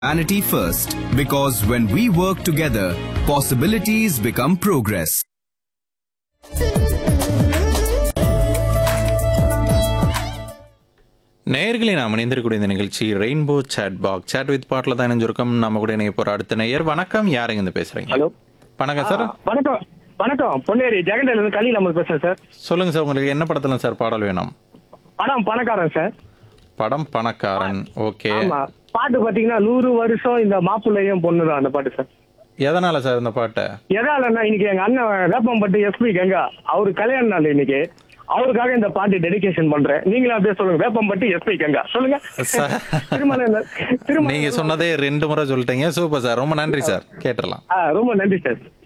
humanity first. Because when we work together, possibilities become progress. நேயர்களை நாம் இணைந்திருக்கக்கூடிய இந்த நிகழ்ச்சி rainbow chat back chat with பாட்டில் தான் இணைஞ்சிருக்கோம் நம்ம கூட இணைய போற அடுத்த நேயர் வணக்கம் யாருங்க இருந்து பேசுறீங்க ஹலோ வணக்கம் சார் வணக்கம் வணக்கம் பொன்னேரி ஜெகண்டையில இருந்து கலி நம்ம பேசுறேன் சார் சொல்லுங்க சார் உங்களுக்கு என்ன படத்துல சார் பாடல் வேணும் படம் பணக்காரன் சார் படம் பணக்காரன் ஓகே ஆமா பாட்டு பாத்தீங்கன்னா நூறு வருஷம் இந்த மாப்பிள்ளையும் பொண்ணு தான் அந்த பாட்டு சார் எதனால சார் இந்த பாட்டை எதாலன்னா இன்னைக்கு எங்க அண்ணன் வேப்பம்பட்டு எஸ்பி கங்கா அவரு கல்யாண நாள் இன்னைக்கு அவருக்காக இந்த பாட்டு டெடிகேஷன் பண்றேன் நீங்களும் அப்படியே சொல்லுங்க வேப்பம்பட்டு எஸ்பி கங்கா சொல்லுங்க சார். திருமணம் இல்ல. திருமணம் நீங்க சொன்னதே ரெண்டு முறை சொல்லிட்டீங்க சூப்பர் சார் ரொம்ப நன்றி சார் கேட்டுடலாம் ஆ, ரொம்ப நன்றி சார்